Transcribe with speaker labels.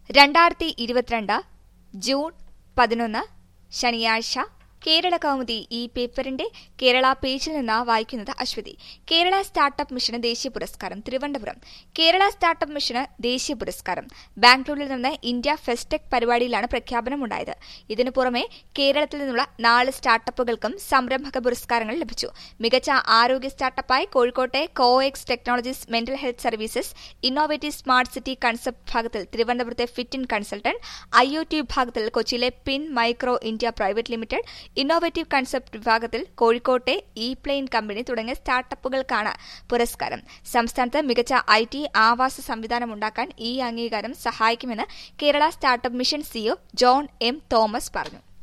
Speaker 1: രണ്ടായിരത്തി ഇരുപത്തിരണ്ട് ജൂൺ പതിനൊന്ന് ശനിയാഴ്ച കേരള കൗമുദി ഈ പേപ്പറിന്റെ കേരള പേജിൽ നിന്ന് വായിക്കുന്നത് അശ്വതി കേരള സ്റ്റാർട്ടപ്പ് മിഷന് ദേശീയ പുരസ്കാരം തിരുവനന്തപുരം കേരള സ്റ്റാർട്ടപ്പ് മിഷന് ദേശീയ പുരസ്കാരം ബാംഗ്ലൂരിൽ നിന്ന് ഇന്ത്യ ഫെസ്റ്റെക് പരിപാടിയിലാണ് പ്രഖ്യാപനമുണ്ടായത് ഇതിനു പുറമെ കേരളത്തിൽ നിന്നുള്ള നാല് സ്റ്റാർട്ടപ്പുകൾക്കും സംരംഭക പുരസ്കാരങ്ങൾ ലഭിച്ചു മികച്ച ആരോഗ്യ സ്റ്റാർട്ടപ്പായി കോഴിക്കോട്ടെ Coex technologies mental health services innovative smart city concept വിഭാഗത്തിൽ തിരുവനന്തപുരത്തെ fit in consultant I O T വിഭാഗത്തിൽ കൊച്ചിയിലെ pin micro India private limited innovative concept വിഭാഗത്തിൽ കോഴിക്കോട്ടെ ഇ പ്ലെയിൻ കമ്പനി തുടങ്ങിയ സ്റ്റാർട്ടപ്പുകൾക്കാണ് പുരസ്കാരം സംസ്ഥാനത്ത് മികച്ച ഐ ടി ആവാസ സംവിധാനം ഉണ്ടാക്കാൻ ഈ അംഗീകാരം സഹായിക്കുമെന്ന് Kerala startup mission CEO John M Thomas പറഞ്ഞു